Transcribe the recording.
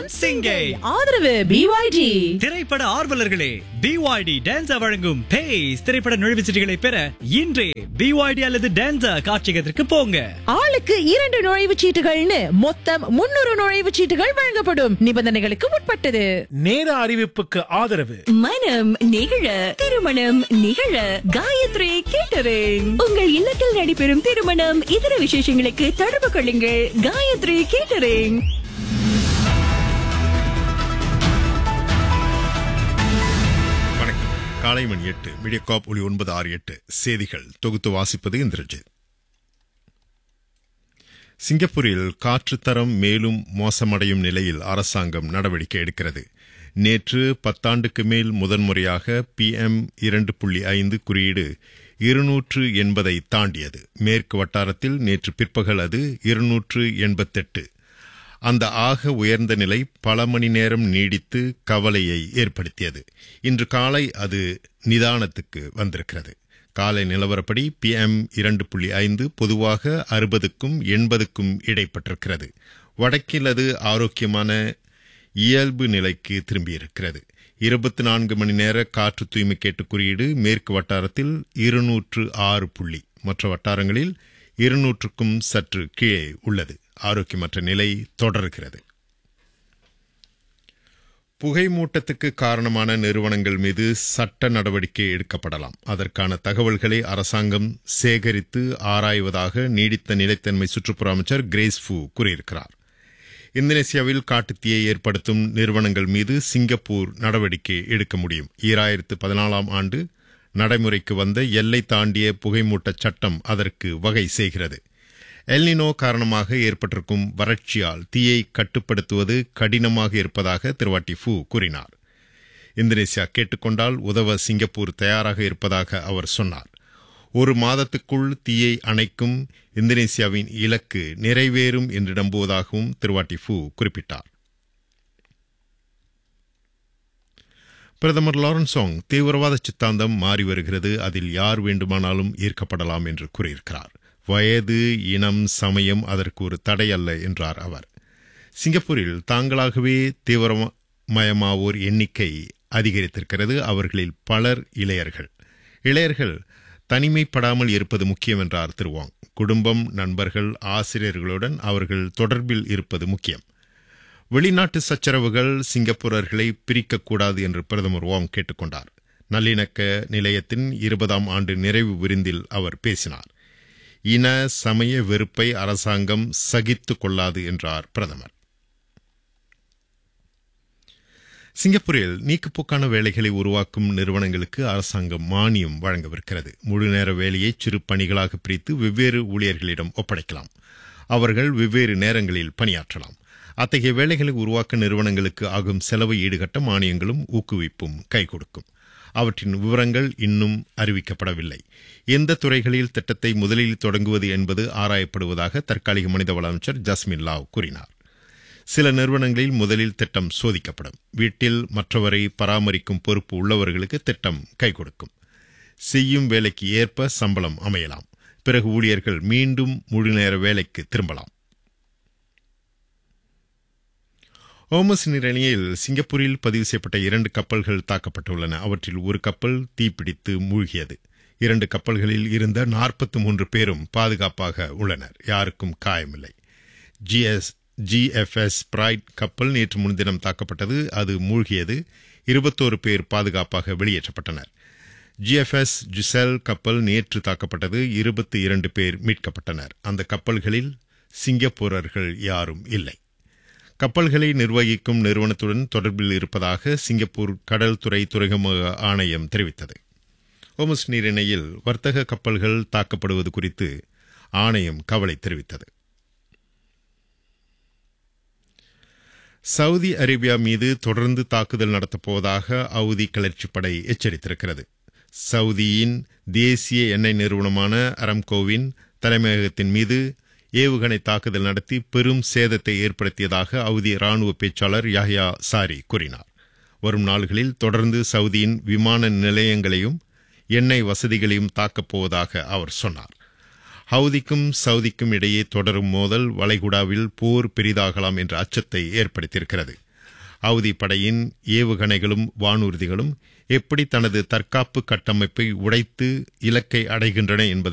வழங்கும் சிங்கை ஆதரவு பிஒய்டி திரைப்பட ஆர்வலர்களே பிஒய்டி டான்ஸா வழங்கும் பேஸ் திரைப்பட நுழைவுச்சீட்டுகளை பெற இன்றே பிஒய்டி அல்லது டான்ஸா காட்சியகத்திற்கு போங்க ஆளுக்கு இரண்டு நுழைவுச் சீட்டுகள்னு மொத்தம் முன்னூறு நுழைவுச் சீட்டுகள் வழங்கப்படும் நிபந்தனைகளுக்கு உட்பட்டது நேர அறிவிப்புக்கு ஆதரவு மனம் நிகழ திருமணம் நிகழ காயத்ரி கேட்டரிங் உங்கள் இல்லத்தில் நடைபெறும் திருமணம் இதர விசேஷங்களுக்கு தொடர்பு கொள்ளுங்கள் காயத்ரி கேட்டரிங் வணக்கம் காலை மணி எட்டு மீடியாகாப் ஒளி ஒன்பது ஆறு எட்டு செய்திகள் தொகுத்து வாசிப்பது இந்திரஜித் சிங்கப்பூரில் காற்று தரம் மேலும் மோசமடையும் நிலையில் அரசாங்கம் நடவடிக்கை எடுக்கிறது நேற்று பத்தாண்டுக்கு மேல் முதன்முறையாக பிஎம் இரண்டு புள்ளி ஐந்து குறியீடு இருநூற்று எண்பதை தாண்டியது மேற்கு வட்டாரத்தில் நேற்று பிற்பகல் அது இருநூற்று எண்பத்தெட்டு அந்த ஆக உயர்ந்த நிலை பல மணி நேரம் நீடித்து கவலையை ஏற்படுத்தியது இன்று காலை அது நிதானத்துக்கு வந்திருக்கிறது காலை நிலவரப்படி பிஎம் இரண்டு புள்ளி ஐந்து பொதுவாக அறுபதுக்கும் எண்பதுக்கும் இடைப்பட்டிருக்கிறது வடக்கில் அது ஆரோக்கியமான இயல்பு நிலைக்கு திரும்பியிருக்கிறது இருபத்தி நான்கு மணி நேர காற்று தூய்மை கேட்டு குறியீடு மேற்கு வட்டாரத்தில் இருநூற்று ஆறு புள்ளி மற்ற வட்டாரங்களில் இருநூற்றுக்கும் சற்று கீழே உள்ளது ஆரோக்கியமற்ற நிலை தொடர்கிறது புகை மூட்டத்துக்கு காரணமான நிறுவனங்கள் மீது சட்ட நடவடிக்கை எடுக்கப்படலாம் அதற்கான தகவல்களை அரசாங்கம் சேகரித்து ஆராய்வதாக நீடித்த நிலைத்தன்மை சுற்றுப்புற அமைச்சர் கிரேஸ் ஃபூ கூறியிருக்கிறார் இந்தோனேசியாவில் காட்டுத்தீயை ஏற்படுத்தும் நிறுவனங்கள் மீது சிங்கப்பூர் நடவடிக்கை எடுக்க முடியும் ஈராயிரத்து பதினாலாம் ஆண்டு நடைமுறைக்கு வந்த எல்லை தாண்டிய புகைமூட்டச் சட்டம் அதற்கு வகை செய்கிறது எல்னினோ காரணமாக ஏற்பட்டிருக்கும் வறட்சியால் தீயை கட்டுப்படுத்துவது கடினமாக இருப்பதாக திருவாட்டி ஃபூ கூறினார் இந்தோனேசியா கேட்டுக்கொண்டால் உதவ சிங்கப்பூர் தயாராக இருப்பதாக அவர் சொன்னார் ஒரு மாதத்துக்குள் தீயை அணைக்கும் இந்தோனேசியாவின் இலக்கு நிறைவேறும் என்று நம்புவதாகவும் திருவாட்டி ஃபூ குறிப்பிட்டார் பிரதமர் லாரன்சோங் தீவிரவாத சித்தாந்தம் மாறி வருகிறது அதில் யார் வேண்டுமானாலும் ஈர்க்கப்படலாம் என்று கூறியிருக்கிறார் வயது இனம் சமயம் அதற்கு ஒரு தடை அல்ல என்றார் அவர் சிங்கப்பூரில் தாங்களாகவே தீவிரமயமாவோர் எண்ணிக்கை அதிகரித்திருக்கிறது அவர்களில் பலர் இளையர்கள் இளையர்கள் தனிமைப்படாமல் இருப்பது முக்கியம் என்றார் திருவாங் குடும்பம் நண்பர்கள் ஆசிரியர்களுடன் அவர்கள் தொடர்பில் இருப்பது முக்கியம் வெளிநாட்டு சச்சரவுகள் சிங்கப்பூரர்களை பிரிக்கக்கூடாது என்று பிரதமர் வாங் கேட்டுக்கொண்டார் நல்லிணக்க நிலையத்தின் இருபதாம் ஆண்டு நிறைவு விருந்தில் அவர் பேசினார் இன சமய வெறுப்பை அரசாங்கம் சகித்துக் கொள்ளாது என்றார் பிரதமர் சிங்கப்பூரில் நீக்குப்போக்கான வேலைகளை உருவாக்கும் நிறுவனங்களுக்கு அரசாங்கம் மானியம் வழங்கவிருக்கிறது முழு நேர வேலையை சிறு பணிகளாக பிரித்து வெவ்வேறு ஊழியர்களிடம் ஒப்படைக்கலாம் அவர்கள் வெவ்வேறு நேரங்களில் பணியாற்றலாம் அத்தகைய வேலைகளை உருவாக்க நிறுவனங்களுக்கு ஆகும் செலவை ஈடுகட்ட மானியங்களும் ஊக்குவிப்பும் கை கொடுக்கும் அவற்றின் விவரங்கள் இன்னும் அறிவிக்கப்படவில்லை எந்த துறைகளில் திட்டத்தை முதலில் தொடங்குவது என்பது ஆராயப்படுவதாக தற்காலிக மனிதவள அமைச்சர் ஜஸ்மின் லாவ் கூறினார் சில நிறுவனங்களில் முதலில் திட்டம் சோதிக்கப்படும் வீட்டில் மற்றவரை பராமரிக்கும் பொறுப்பு உள்ளவர்களுக்கு திட்டம் கை கொடுக்கும் செய்யும் வேலைக்கு ஏற்ப சம்பளம் அமையலாம் பிறகு ஊழியர்கள் மீண்டும் முழுநேர வேலைக்கு திரும்பலாம் ஓமஸ் நீரணியில் சிங்கப்பூரில் பதிவு செய்யப்பட்ட இரண்டு கப்பல்கள் தாக்கப்பட்டுள்ளன அவற்றில் ஒரு கப்பல் தீப்பிடித்து மூழ்கியது இரண்டு கப்பல்களில் இருந்த நாற்பத்தி மூன்று பேரும் பாதுகாப்பாக உள்ளனர் யாருக்கும் காயமில்லை ஜிஎஸ் ஜிஎஃப்எஸ் பிரைட் கப்பல் நேற்று முன்தினம் தாக்கப்பட்டது அது மூழ்கியது இருபத்தோரு பேர் பாதுகாப்பாக வெளியேற்றப்பட்டனர் ஜிஎஃப்எஸ் ஜுசெல் கப்பல் நேற்று தாக்கப்பட்டது இருபத்தி இரண்டு பேர் மீட்கப்பட்டனர் அந்த கப்பல்களில் சிங்கப்பூரர்கள் யாரும் இல்லை கப்பல்களை நிர்வகிக்கும் நிறுவனத்துடன் தொடர்பில் இருப்பதாக சிங்கப்பூர் கடல் துறை துறைமுக ஆணையம் தெரிவித்தது ஓமஸ் நீரிணையில் வர்த்தக கப்பல்கள் தாக்கப்படுவது குறித்து ஆணையம் கவலை தெரிவித்தது சவுதி அரேபியா மீது தொடர்ந்து தாக்குதல் நடத்தப்போவதாக அவுதி கிளர்ச்சிப்படை எச்சரித்திருக்கிறது சவுதியின் தேசிய எண்ணெய் நிறுவனமான அரம்கோவின் தலைமையகத்தின் மீது ஏவுகணை தாக்குதல் நடத்தி பெரும் சேதத்தை ஏற்படுத்தியதாக அவுதி ராணுவ பேச்சாளர் யாஹ்யா சாரி கூறினார் வரும் நாள்களில் தொடர்ந்து சவுதியின் விமான நிலையங்களையும் எண்ணெய் வசதிகளையும் தாக்கப் போவதாக அவர் சொன்னார் ஹவுதிக்கும் சவுதிக்கும் இடையே தொடரும் மோதல் வளைகுடாவில் போர் பெரிதாகலாம் என்ற அச்சத்தை ஏற்படுத்தியிருக்கிறது அவுதி படையின் ஏவுகணைகளும் வானூர்திகளும் எப்படி தனது தற்காப்பு கட்டமைப்பை உடைத்து இலக்கை அடைகின்றன என்பதை